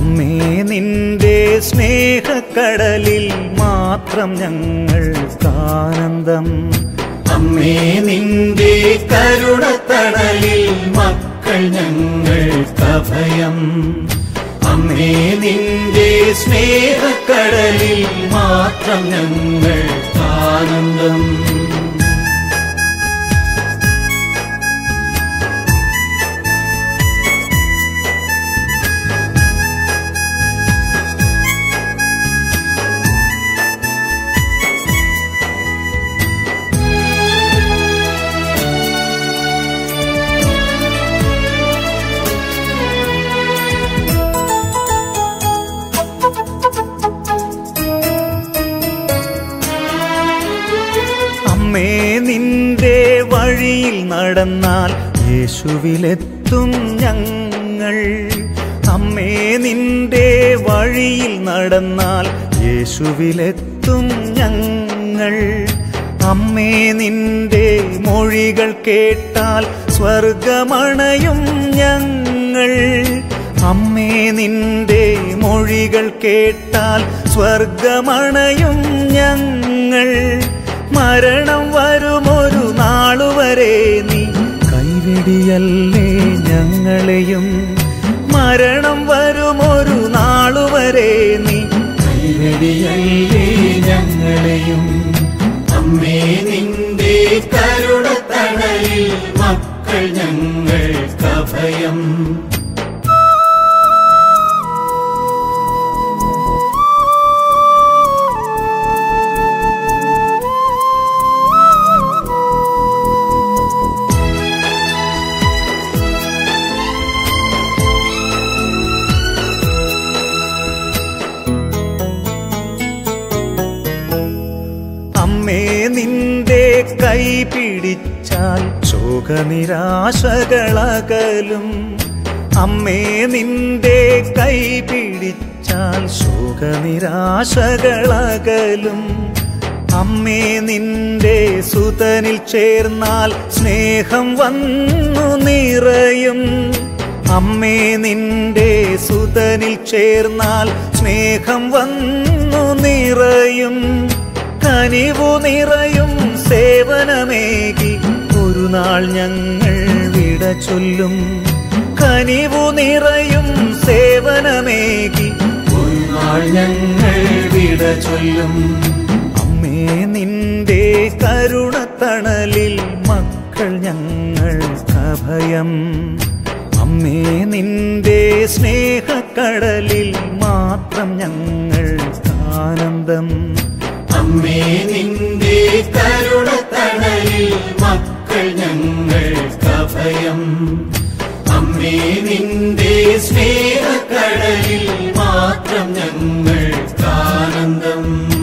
അമ്മേ നിന്റെ സ്നേഹക്കടലിൽ മാത്രം ഞങ്ങൾക്കാനന്ദം അമ്മേ നിന്റെ കരുണത്തണലിൽ മക്കൾ ഞങ്ങൾക്കഭയം അമ്മേ നിന്റെ സ്നേഹക്കടലിൽ മാത്രം ഞങ്ങൾക്കാനന്ദം അമ്മേ നിന്റെ വഴിയിൽ നടന്നാൽ യേശുവിലെത്തും ഞങ്ങൾ അമ്മേ നിന്റെ വഴിയിൽ നടന്നാൽ യേശുവിലെത്തും ഞങ്ങൾ അമ്മേ നിന്റെ മൊഴികൾ കേട്ടാൽ സ്വർഗമണയും ഞങ്ങൾ അമ്മേ നിന്റെ മൊഴികൾ കേട്ടാൽ സ്വർഗമണയും ഞങ്ങൾ മരണം വരുമൊരു നാളുവരെ നീ കൈവെടിയല്ലേ ഞങ്ങളെയും മരണം വരുമൊരു നാളുവരെ നീ കൈവെടിയല്ലേ ഞങ്ങളെയും അമ്മേ നിന്റെ കരുണത്തണലിൽ മക്കൾ ഞങ്ങൾക്കഭയം അമ്മേ നിന്റെ കൈ പിടിച്ചാൽ ശോകനിരാശകളകലും അമ്മേ നിന്റെ കൈ പിടിച്ചാൽ ശോകനിരാശകളകലും അമ്മേ നിന്റെ സുതനിൽ ചേർന്നാൽ സ്നേഹം വന്നു നിറയും അമ്മേ നിന്റെ സുതനിൽ ചേർന്നാൽ സ്നേഹം വന്നു നിറയും കനിവു നിറയും സേവനമേകി ഒരു നാൾ ഞങ്ങൾ വിട ചൊല്ലും കനിവു നിറയും സേവനമേകി ഒരു നാൾ ഞങ്ങൾ വിട ചൊല്ലും അമ്മേ നിന്റെ കരുണത്തണലിൽ മക്കൾ ഞങ്ങൾക്കഭയം അമ്മേ നിന്റെ സ്നേഹക്കടലിൽ മാത്രം ഞങ്ങൾക്കാനന്ദം അമ്മേ നിന്റെ കരുണത്തണലിൽ മക്കൾ ഞങ്ങൾക്കഭയം അമ്മേ നിന്റെ സ്നേഹക്കടലിൽ മാത്രം ഞങ്ങൾക്കാനന്ദം